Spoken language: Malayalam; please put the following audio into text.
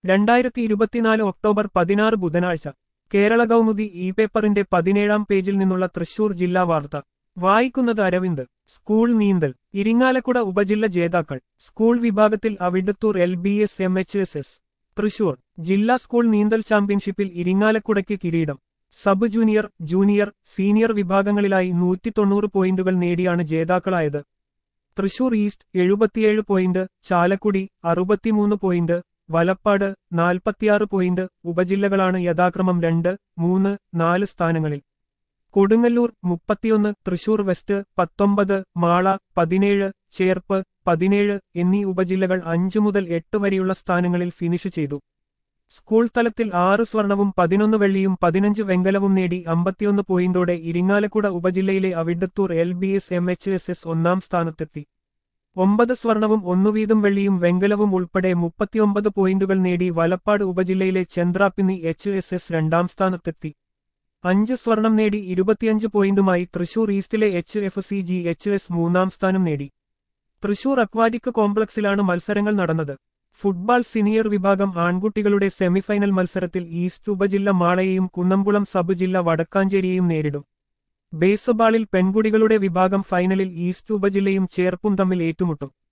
രണ്ടായിരത്തി ഇരുപത്തിനാല് ഒക്ടോബർ പതിനാറ് ബുധനാഴ്ച കേരള കൗമുദി ഇ പേപ്പറിന്റെ പതിനേഴാം പേജിൽ നിന്നുള്ള തൃശൂർ ജില്ലാ വാർത്ത വായിക്കുന്നത് അരവിന്ദ് സ്കൂൾ നീന്തൽ ഇരിങ്ങാലക്കുട ഉപജില്ല ജേതാക്കൾ സ്കൂൾ വിഭാഗത്തിൽ Avittathur L B S M H S S Thrissur ജില്ലാ സ്കൂൾ നീന്തൽ ചാമ്പ്യൻഷിപ്പിൽ ഇരിങ്ങാലക്കുടയ്ക്ക് കിരീടം സബ് ജൂനിയർ ജൂനിയർ സീനിയർ വിഭാഗങ്ങളിലായി നൂറ്റി തൊണ്ണൂറ് പോയിന്റുകൾ നേടിയാണ് ജേതാക്കളായത് തൃശൂർ ഈസ്റ്റ് എഴുപത്തിയേഴ് പോയിന്റ് ചാലക്കുടി അറുപത്തിമൂന്ന് പോയിന്റ് വലപ്പാട് നാൽപ്പത്തിയാറ് പോയിന്റ് ഉപജില്ലകളാണ് യഥാക്രമം രണ്ട് മൂന്ന് നാല് സ്ഥാനങ്ങളിൽ കൊടുങ്ങല്ലൂർ മുപ്പത്തിയൊന്ന് തൃശൂർ വെസ്റ്റ് പത്തൊമ്പത് മാള പതിനേഴ് ചേർപ്പ് പതിനേഴ് എന്നീ ഉപജില്ലകൾ അഞ്ചു മുതൽ എട്ട് വരെയുള്ള സ്ഥാനങ്ങളിൽ ഫിനിഷ് ചെയ്തു സ്കൂൾ തലത്തിൽ ആറ് സ്വർണവും പതിനൊന്ന് വെള്ളിയും പതിനഞ്ച് വെങ്കലവും നേടി അമ്പത്തിയൊന്ന് പോയിന്റോടെ ഇരിങ്ങാലക്കുട ഉപജില്ലയിലെ Avittathur L B S M H S S ഒന്നാം സ്ഥാനത്തെത്തി ഒമ്പത് സ്വർണവും ഒന്നു വീതം വെള്ളിയും വെങ്കലവും ഉൾപ്പെടെ മുപ്പത്തിയൊമ്പത് പോയിന്റുകൾ നേടി വലപ്പാട് ഉപജില്ലയിലെ ചന്ദ്രാപ്പിന്നി എച്ച് എസ് എസ് രണ്ടാം സ്ഥാനത്തെത്തി അഞ്ച് സ്വർണം നേടി ഇരുപത്തിയഞ്ച് പോയിന്റുമായി തൃശൂർ ഈസ്റ്റിലെ H F C G H S മൂന്നാം സ്ഥാനം നേടി തൃശൂർ അക്വാറ്റിക് കോംപ്ലക്സിലാണ് മത്സരങ്ങൾ നടന്നത് ഫുട്ബോൾ സീനിയർ വിഭാഗം ആൺകുട്ടികളുടെ സെമിഫൈനൽ മത്സരത്തിൽ ഈസ്റ്റ് ഉപജില്ല മാളയെയും കുന്നംകുളം സബ് ജില്ല വടക്കാഞ്ചേരിയെയും നേരിടും ബേസ്ബാളിൽ പെൺകുടികളുടെ വിഭാഗം ഫൈനലിൽ ഈസ്റ്റ് ഉപജില്ലയും ചേർപ്പും തമ്മിൽ ഏറ്റുമുട്ടും